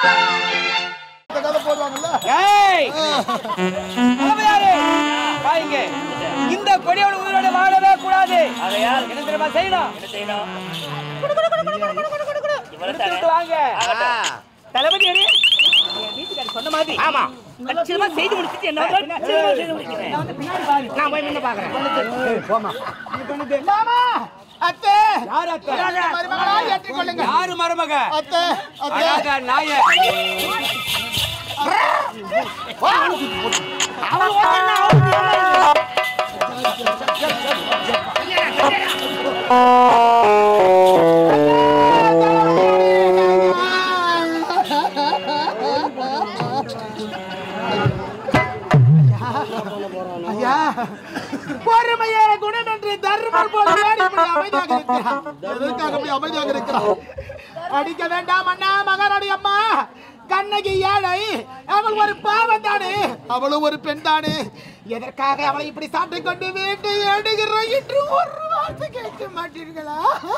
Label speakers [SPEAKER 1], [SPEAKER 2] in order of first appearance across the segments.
[SPEAKER 1] இந்த கதை போடுவாங்கல்ல
[SPEAKER 2] ஏய் மாமியாரே, வா இங்க. இந்த கொடியோட உயிரோட வாழவே கூடாது
[SPEAKER 3] ஆகையால்
[SPEAKER 2] என்ன தெரியுமா செய்யணும்
[SPEAKER 3] என்ன செய்யணும்
[SPEAKER 2] எடுத்து விட்டு வாங்க தளபதி யாரு? என் வீட்டுக்காரர் சொன்ன மாதிரி
[SPEAKER 3] ஆமா லட்சியமா செய்து முடிச்சிட்டு என்ன லட்சியமா செய்து முடிக்கிறேன் நான் போய் முன்ன பாக்குறேன்
[SPEAKER 1] மாமா அத்தை
[SPEAKER 2] யார் அத்தை?
[SPEAKER 1] மருமகளா ஏற்றுக்கொள்ளுங்க
[SPEAKER 2] யாரு மருமக
[SPEAKER 1] அத்தை அத்தை
[SPEAKER 2] அழகா நாய
[SPEAKER 1] ஐயா பொறுமையே குணம் என்று தர்மம் போல வேடி இப்படி அமைதியாக இருக்கிறார் எதற்காக இப்படி அமைதியாக இருக்கிறார் அடிக்க வேண்டாம் அண்ணா மகாராணி அம்மா கண்ணகி ஏழை அவள் ஒரு பாவம் தானே அவளும் ஒரு பெண் தானே எதற்காக அவளை இப்படி சாப்பிட்டு கொண்டு வீட்டு ஏடுகிறாய் என்று ஒரு வார்த்தை கேட்க மாட்டீர்களா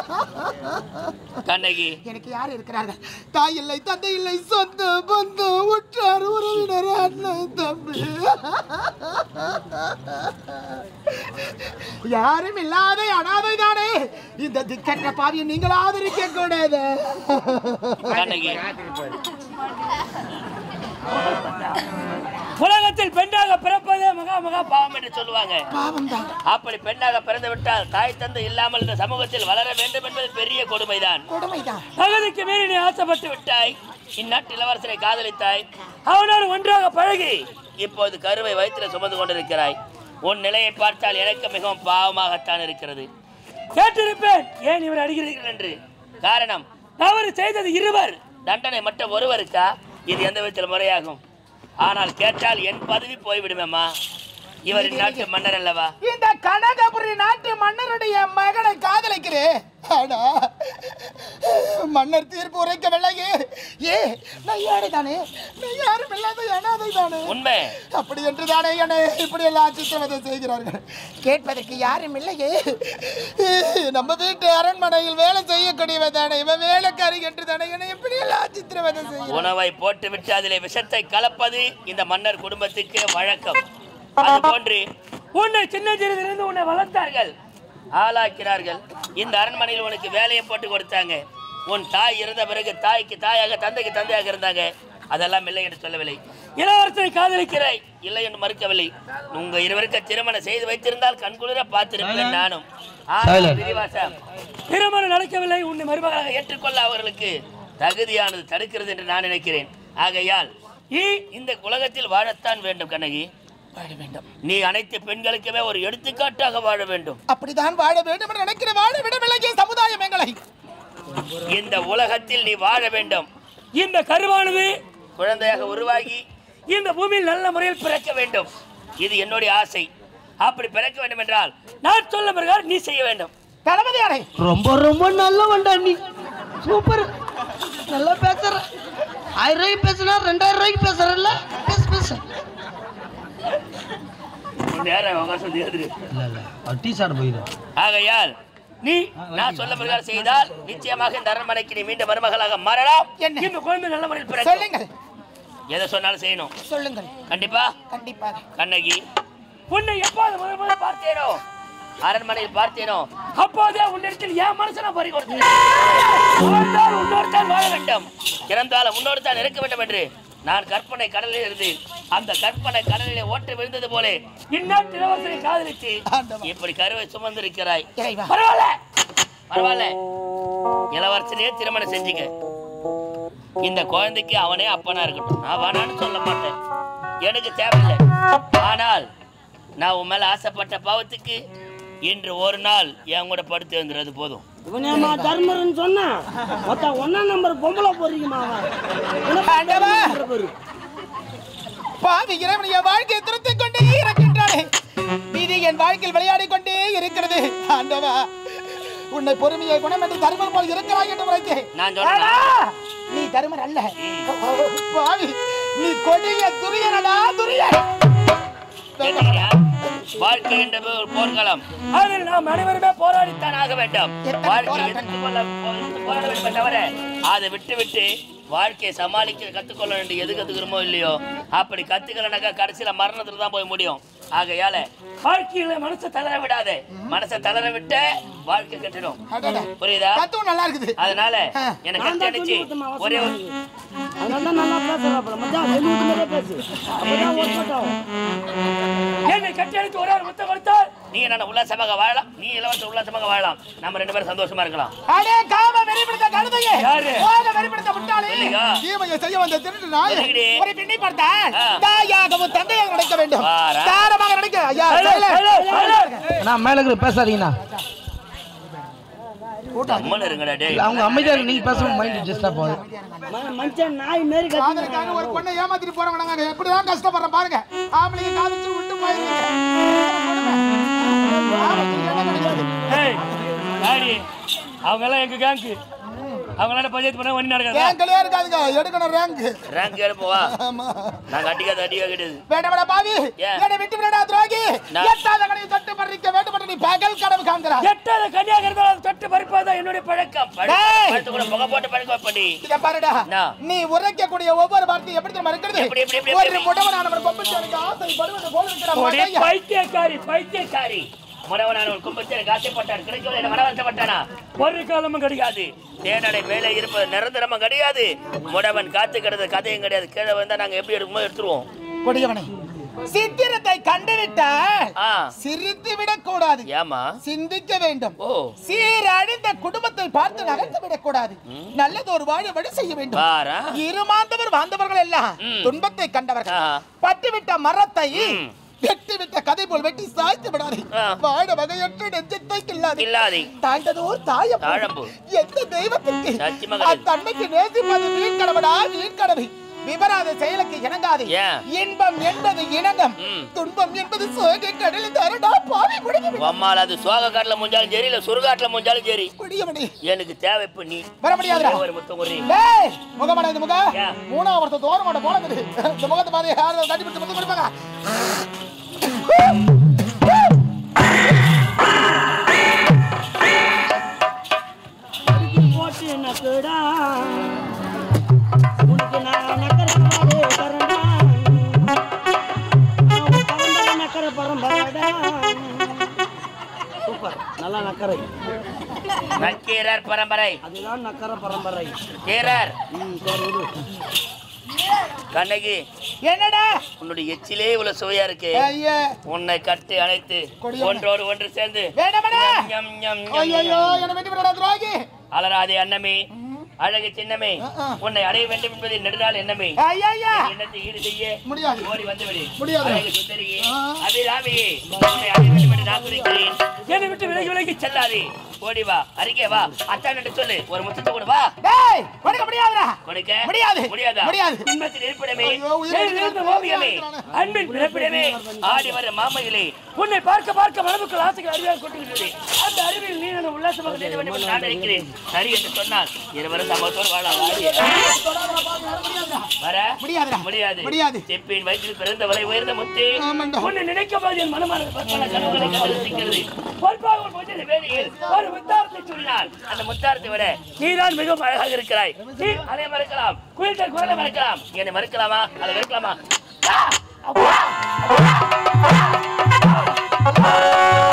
[SPEAKER 3] கண்ணகி
[SPEAKER 1] எனக்கு யார் இருக்கிறார்கள் தாய் இல்லை தந்தை இல்லை சொந்த பந்தம் உற்றார் உறவினர் அண்ணன் தம்பி யாரும் இல்லாத அனாதை தானே இந்த திக்கற்ற பாவியை நீங்கள் ஆதரிக்க கூடாது
[SPEAKER 3] கண்ணகி உலகத்தில் பெண்ணாக பிறப்பதே மகா மகா பாவம் என்று சொல்லுவாங்க
[SPEAKER 1] பாவம் தான்
[SPEAKER 3] அப்படி பெண்ணாக பிறந்து விட்டால் தாய் தந்தை இல்லாமல் இந்த சமூகத்தில் வளர வேண்டும் என்பது பெரிய கொடுமைதான்
[SPEAKER 1] கொடுமைதான்
[SPEAKER 3] தகுதிக்கு மீறி நீ ஆசைப்பட்டு விட்டாய் இந்நாட்டு இளவரசரை காதலித்தாய் அவனோடு ஒன்றாக பழகி இப்போது கருவை வயிற்றில் சுமந்து கொண்டிருக்கிறாய் உன் நிலையை பார்த்தால் எனக்கு மிகவும் பாவமாகத்தான் இருக்கிறது கேட்டிருப்பேன் ஏன் இவர் அடிக்கிறீர்கள் என்று காரணம் தவறு செய்தது இருவர் தண்டனை மட்டும் ஒருவருக்கா இது எந்த விதத்தில் முறையாகும் ஆனால் கேட்டால் என் பதவி போய்விடுமேம்மா இவர் இந்நாட்டு மன்னர் அல்லவா
[SPEAKER 1] இந்த கனகபுரி நாட்டு மன்னருடைய மகனை காதலிக்கிறேன் ஆனா மன்னர் தீர்ப்பு உரைக்கவில்லையே ஏ நான் ஏழை தானே நான் யாரும் இல்லாத அனாதை தானே
[SPEAKER 3] உண்மை
[SPEAKER 1] அப்படி என்று தானே என்னை இப்படி எல்லாம் சித்திரவதை செய்கிறார்கள் கேட்பதற்கு யாரும் இல்லையே நம்ம வீட்டு அரண்மனையில் வேலை செய்யக்கூடியவன் தானே இவன் வேலைக்காரி என்று தானே என்னை இப்படி எல்லாம் சித்திரவதை செய்கிறார்
[SPEAKER 3] உணவை போட்டுவிட்டு அதிலே விஷத்தை கலப்பது இந்த மன்னர் குடும்பத்துக்கு வழக்கம் அது போன்று உன்னை சின்ன சிறிதிலிருந்து உன்னை வளர்த்தார்கள் ஆளாக்கிறார்கள் இந்த அரண்மனையில் உனக்கு வேலையை போட்டு கொடுத்தாங்க உன் தாய் இருந்த பிறகு தாய்க்கு தாயாக தந்தைக்கு தந்தையாக இருந்தாங்க அதெல்லாம் இல்லை என்று சொல்லவில்லை இளவரசரை காதலிக்கிறாய் இல்லை என்று மறுக்கவில்லை உங்க இருவருக்கு திருமணம் செய்து வைத்திருந்தால் கண்குளிர பார்த்திருப்பேன் நானும் ஆனால் விரிவாசம் திருமணம் நடக்கவில்லை உன்னை மருமகளாக ஏற்றுக்கொள்ள அவர்களுக்கு தகுதியானது தடுக்கிறது என்று நான் நினைக்கிறேன் ஆகையால் நீ இந்த உலகத்தில் வாழத்தான் வேண்டும் கண்ணகி
[SPEAKER 1] வாழ வேண்டும்
[SPEAKER 3] நீ அனைத்து பெண்களுக்குமே ஒரு எடுத்துக்காட்டாக வாழ வேண்டும்
[SPEAKER 1] அப்படிதான் வாழ வேண்டும் என்று நினைக்கிற வாழ விடவில்லையே சமுதாயம் எங்களை
[SPEAKER 3] இந்த உலகத்தில் நீ வாழ வேண்டும் இந்த கருவானது குழந்தையாக உருவாகி இந்த பூமியில் நல்ல முறையில் பிறக்க வேண்டும் இது என்னுடைய ஆசை அப்படி பிறக்க வேண்டும் என்றால் நான் சொல்ல பிரகாரம் நீ செய்ய வேண்டும்
[SPEAKER 1] தளபதி அறை
[SPEAKER 4] ரொம்ப ரொம்ப நல்லவன்டா நீ சூப்பர் நல்லா பேசுற ஆயிரம் ரூபாய்க்கு பேசுனா ரெண்டாயிரம் ரூபாய்க்கு பேசுறல்ல பேசு பேசு
[SPEAKER 3] நேரம் அவகாசம் தெரியாது
[SPEAKER 4] இல்ல இல்ல டீ சாப்பிட போயிடும்
[SPEAKER 3] ஆகையால் நீ நான் சொல்ல பிரகாரம் செய்தால் நிச்சயமாக இந்த அரண்மனைக்கு நீ மீண்டும் மருமகளாக மாறலாம்
[SPEAKER 1] என்ன?
[SPEAKER 3] இந்த குழந்தை நல்ல முறையில் பிறக்கும்
[SPEAKER 1] சொல்லுங்கள்
[SPEAKER 3] எதை சொன்னாலும் செய்யணும்
[SPEAKER 1] சொல்லுங்கள்
[SPEAKER 3] கண்டிப்பா
[SPEAKER 1] கண்டிப்பாக
[SPEAKER 3] கண்ணகி உன்னை எப்போது முதல் முதல் பார்த்தேனோ அரண்மனையில் பார்த்தேனோ அப்போதே உன்னிடத்தில் என் மனசை பறி கொடுத்தேன் வாழ்ந்தால் உன்னோடுதான் வாழ வேண்டும் இறந்தாலும் உன்னோடுதான் இருக்க வேண்டும் என்று நான் கற்பனை கடலில் இருந்து அந்த கற்பனை கடலிலே ஓட்டு விழுந்தது போல இந்நாட்டு இளவரசரை காதலித்து
[SPEAKER 1] ஆண்டவா.
[SPEAKER 3] இப்படி கருவை சுமந்திருக்கிறாய்
[SPEAKER 1] இறைவா.
[SPEAKER 3] பரவாயில்ல பரவாயில்ல இளவரசனையே திருமணம் செஞ்சுக்க இந்த குழந்தைக்கு அவனே அப்பனா இருக்கட்டும் நான் வேணான்னு சொல்ல மாட்டேன் எனக்கு தேவையில்லை ஆனால் நான் உன் மேல ஆசைப்பட்ட பாவத்துக்கு இன்று ஒரு நாள் என் கூட படுத்து வந்துடுறது போதும்
[SPEAKER 4] இவனேமா தர்மர்னு சொன்னா மொத்தம் ஒன்னா நம்பர் பொம்பளை போறீங்கம்மா
[SPEAKER 1] ஆண்டவா. பாவி இறைவன் என் வாழ்க்கையை திருத்திக் கொண்டே இருக்கின்றானே விதி என் வாழ்க்கையில் விளையாடிக் கொண்டே இருக்கிறது ஆண்டவா உன்னை பொறுமையை குணம் என்று தருமர் போல் இருக்கிறாய் என்று உரைத்தேன்
[SPEAKER 3] நான் சொல்றேனா?
[SPEAKER 1] ஆனா, நீ தருமர் அல்ல பாவி நீ கொடிய துரியனடா துரியன்
[SPEAKER 3] கேட்டீங்களா? வாழ்க்கை என்பது ஒரு போர்க்களம் அதில் நாம் அனைவருமே போராடித்தான் ஆக வேண்டும்
[SPEAKER 1] எத்தனை
[SPEAKER 3] வாழ்க்கை
[SPEAKER 1] போராட்டம்?
[SPEAKER 3] எதிர்த்து கொள்ள எதிர்த்து போராட வேண்டும் தவிர அதை விட்டு விட்டு வாழ்க்கையை சமாளிக்க கத்துக்கொள்ள வேண்டிய எது கத்துக்கிறோமோ இல்லையோ அப்படி கத்துக்கலனாக்கா கடைசியில மரணத்துல தான் போய் முடியும் ஆகையால வாழ்க்கையில மனசை தளர விடாத மனசை தளர விட்ட வாழ்க்கை கட்டிடும்
[SPEAKER 1] அடடா.
[SPEAKER 3] புரியுதா
[SPEAKER 1] தத்துவம் நல்லா இருக்குது
[SPEAKER 3] அதனால எனக்கு கட்டி அடிச்சு ஒரே ஒரு
[SPEAKER 4] அதனால தான் நல்லா பேசுறாப்புல மச்சான் வெளி விட்டு மாதிரியே பேசு அப்பதான் ஒர்க் அவுட் ஆகும்
[SPEAKER 3] என்னை கட்டி அடித்து ஒரே ஒரு முத்தம் கொடுத்தால் நீ என்ன உல்லாசமாக வாழலாம் நீ இலவச உல்லாசமாக வாழலாம் நம்ம ரெண்டு பேரும் சந்தோஷமா இருக்கலாம்
[SPEAKER 1] அடே காம வெறிபிடித்த கழுதையே
[SPEAKER 3] யாரு?
[SPEAKER 1] மோக வெறிபிடித்த முட்டாளே
[SPEAKER 3] இல்லையா?
[SPEAKER 1] தீமையை செய்ய வந்த திருட்டு நாய்
[SPEAKER 3] எதுக்குடி?
[SPEAKER 1] ஒரு பின்னி பார்த்தால்
[SPEAKER 3] ஆ.
[SPEAKER 1] தாயாகவும் தந்தையாக நினைக்க வேண்டும்
[SPEAKER 3] வாரா.
[SPEAKER 1] தாரமாக நினைக்க ஐயா
[SPEAKER 5] நான் மேல இருக்கிற பேசாதீங்கண்ணா
[SPEAKER 3] கம்மன் இருங்கடா டேய்
[SPEAKER 5] அவங்க அமைதியா இருக்கு நீங்க பேசும் மைண்ட் டிஸ்டர்ப் ஆகுது
[SPEAKER 4] ம- மனுஷன் நாய் மாரி கத்தி
[SPEAKER 1] காதலுக்காக ஒரு பொண்ணை ஏமாத்திட்டு போறவங்க நாங்க எப்படிதான் கஷ்டப்படுறோம் பாருங்க ஆம்பளைங்க காதலிச்சு விட்டு போயிருக்கீங்க ஆம்பளைக்கு என்ன கிடைக்காது.
[SPEAKER 3] ஏய் டாடி அவங்க எல்லாம் எங்க கேங்கு அவங்க எல்லாம் பஞ்சாயத்து பண்ண வண்டி நடக்காதா
[SPEAKER 1] ரேங்க்லயே இருக்காதுங்க எடுக்கணும் ரேங்க்
[SPEAKER 3] ரேங்க் எடுப்போவா
[SPEAKER 1] ஆமா
[SPEAKER 3] நாங்க அடிக்காத அடிக்க கிடையாது
[SPEAKER 1] வேண்டாம் வேண்டாம் பாவி
[SPEAKER 3] ஏன்?
[SPEAKER 1] என்னை விட்டு விடடா துரோகி
[SPEAKER 3] நான்-
[SPEAKER 1] எட்டாத கடையை தட்டு பறிக்க வேண்டும் என்று நீ பகல் கனவு காண்கிறாய்
[SPEAKER 3] எட்டாத கன்னியாக இருந்தாலும் தொட்டு பறிப்பதா என்னுடைய பழக்கம்
[SPEAKER 1] டேய்!
[SPEAKER 3] படுத்து கூட புகை போட்டு படுக்க பண்ணி
[SPEAKER 1] இத பாருடா
[SPEAKER 3] என்ன?
[SPEAKER 1] நீ உரைக்கக்கூடிய ஒவ்வொரு வார்த்தையும் எப்படி தெரியுமா இருக்கிறது
[SPEAKER 3] எப்படி, எப்படி, எப்படி,
[SPEAKER 1] ஒரு
[SPEAKER 3] எப்படி?
[SPEAKER 1] முடவனானவர் கொம்புச்சேனுக்கு ஆசைப்படுவது போல இருக்கிற
[SPEAKER 3] ஒரே
[SPEAKER 1] மடையா.
[SPEAKER 3] பைத்தியக்காரி பைத்தியக்காரி முடவனான ஒரு கும்பத்தில் காசைப்பட்டார் கிடைக்கவில்லை என்ன மனவசப்பட்டானா ஒரு காலமும் கிடையாது தேனடை மேலே இருப்பது நிரந்தரமும் கிடையாது முடவன் காத்து கிடந்த கதையும் கிடையாது கீழே வந்தா நாங்க எப்படி எடுக்குமோ எடுத்துருவோம்
[SPEAKER 1] கொடியவனே சித்திரத்தை கண்டுவிட்டால்
[SPEAKER 3] ஆ
[SPEAKER 1] சிரித்து விடக் கூடாது
[SPEAKER 3] ஏமா
[SPEAKER 1] சிந்திக்க வேண்டும்
[SPEAKER 3] ஓ
[SPEAKER 1] சீரழிந்த குடும்பத்தை பார்த்து நகர்த்து விடக்கூடாது நல்லது ஒரு வாழ வழி செய்ய வேண்டும்
[SPEAKER 3] பாரா
[SPEAKER 1] இருமாந்தவர் வாழ்ந்தவர்கள் எல்லாம்
[SPEAKER 3] ம்.
[SPEAKER 1] துன்பத்தை கண்டவர்கள்
[SPEAKER 3] ஆ.
[SPEAKER 1] பட்டுவிட்ட மரத்தை
[SPEAKER 3] ம்.
[SPEAKER 1] வெட்டி விட்ட கதை போல் வெட்டி சாய்த்து விடாதே
[SPEAKER 3] ஆ.
[SPEAKER 1] வாழ வகையற்ற நெஞ்சத்தை கில்லாது
[SPEAKER 3] இல்லாதே
[SPEAKER 1] தாழ்ந்ததோ தாயம்
[SPEAKER 3] தாழம்பு.
[SPEAKER 1] எந்த தெய்வத்திற்கு
[SPEAKER 3] சத்தியமா கிடையாது.
[SPEAKER 1] அத்தன்மைக்கு நேசிப்பது வீண் கடவுடா வீண் கடவை விவராத செயலுக்கு இணங்காது
[SPEAKER 3] ஏன்?
[SPEAKER 1] இன்பம் என்பது இணங்கம்
[SPEAKER 3] ம்.
[SPEAKER 1] துன்பம் என்பது சோகை கடலில் தரடா பாவி முடிவு
[SPEAKER 3] அம்மால அது சோக காட்டுல முடிஞ்சாலும் சரி இல்ல சுடுகாட்டுல முடிஞ்சாலும் சரி
[SPEAKER 1] குடியவனே
[SPEAKER 3] எனக்கு தேவை இப்ப நீ
[SPEAKER 1] வர முடியாதுடா
[SPEAKER 3] ஒரே ஒரு முத்தம் ஒரு
[SPEAKER 1] டேய் முகமாடா இந்த முகம்
[SPEAKER 3] ஏன்?
[SPEAKER 1] மூணாவது வருஷம் தோற மாட்ட போல இருக்குது இந்த முகத்தை மாதிரி யாரும் கட்டி பிடிச்சு முத்தம் கொடுப்பாங்க
[SPEAKER 4] போட்டு நக்குடா உனக்கு நான் நக்கர பாடு தரண்டா பரம்பரை நக்கர பரம்பரைடா சூப்பர் நல்லா நக்கரை
[SPEAKER 3] நக்கீரர் பரம்பரை
[SPEAKER 4] அதுதான் நக்கர பரம்பரை
[SPEAKER 3] கீரர்
[SPEAKER 4] ம் சரி விடு
[SPEAKER 3] கண்ணகி
[SPEAKER 1] என்னடா
[SPEAKER 3] உன்னுடைய எச்சிலே இவ்வளவு சுவையா இருக்கு
[SPEAKER 1] ஐயா
[SPEAKER 3] உன்னை கட்டி அணைத்து
[SPEAKER 1] கொடியவனே.
[SPEAKER 3] ஒன்றோடு ஒன்று சேர்ந்து
[SPEAKER 1] வேண்டாமடா
[SPEAKER 3] ஞம், ஞம், ஞம்,
[SPEAKER 1] ஐயோ
[SPEAKER 3] ஞம்.
[SPEAKER 1] என்ன வெட்டி விடடா துரோகி
[SPEAKER 3] அலராதே அன்னமே அழகு சின்னமே
[SPEAKER 1] ஆ, ஆ.
[SPEAKER 3] உன்னை அடைய வேண்டும் என்பதை நெடுநாள் எண்ணமே
[SPEAKER 1] ஐயா ஐயா
[SPEAKER 3] எண்ணத்தை ஈடு செய்ய
[SPEAKER 1] முடியாது
[SPEAKER 3] ஓடி வந்து விடு
[SPEAKER 1] முடியாது.
[SPEAKER 3] அழகு சுந்தரியே
[SPEAKER 1] ஆ.
[SPEAKER 3] அபிராமியே உன்னை அடைய வேண்டும் என்று நான் துதிக்கிறேன் என்னை விட்டு விலகி விலகி செல்லாதே ஓடி வா அருகே வா அத்தான் என்று சொல்லு ஒரு முத்தத்தை கூட வா
[SPEAKER 1] டேய் கொடுக்க முடியாதுடா
[SPEAKER 3] கொடுக்க
[SPEAKER 1] முடியாது.
[SPEAKER 3] முடியாதா
[SPEAKER 1] முடியாது.
[SPEAKER 3] இன்பத்தின் இருப்பிடமே
[SPEAKER 1] ஐயோ, உயிரை
[SPEAKER 3] எழுந்திருந்த
[SPEAKER 1] விட்டு
[SPEAKER 3] ஓவியமே
[SPEAKER 1] விடுறானே.
[SPEAKER 3] அன்பின் பிறப்பிடமே ஆடி வர மாமையிலே உன்னை பார்க்க பார்க்க மனதுக்குள் ஆசைகள் அறிவாக கொட்டுகின்றது அந்த அறிவில் நீ நான் உல்லாசமாக செய்ய வேண்டும் என்று நான் நினைக்கிறேன் சரி என்று சொன்னால் இருவரும் சமத்தோடு வாழலாம் வாடி. வர
[SPEAKER 1] முடியாதுடா.
[SPEAKER 3] முடியாது
[SPEAKER 1] முடியாது.
[SPEAKER 3] செப்பின் வயிற்றில் பிறந்தவரை உயர்ந்த முத்தே
[SPEAKER 1] ஆமாண்டா.
[SPEAKER 3] உன்னை நினைக்கும் போது என் மனமானது பற்பல கனவுகளை கண்டிருக்கிறது பொறுப்பாக ஒரு முதல் வேலையில் ஒரு முத்தாரத்தை சொல்லினார் அந்த முத்தாரத்தை விட நீதான் மிகவும் அழகாக இருக்கிறாய் நீ அதை மறக்கலாம் குயில்கள் குரலை மறக்கலாம் என்னை மறுக்கலாமா அதை வெறுக்கலாமா ஆ! அப்பா!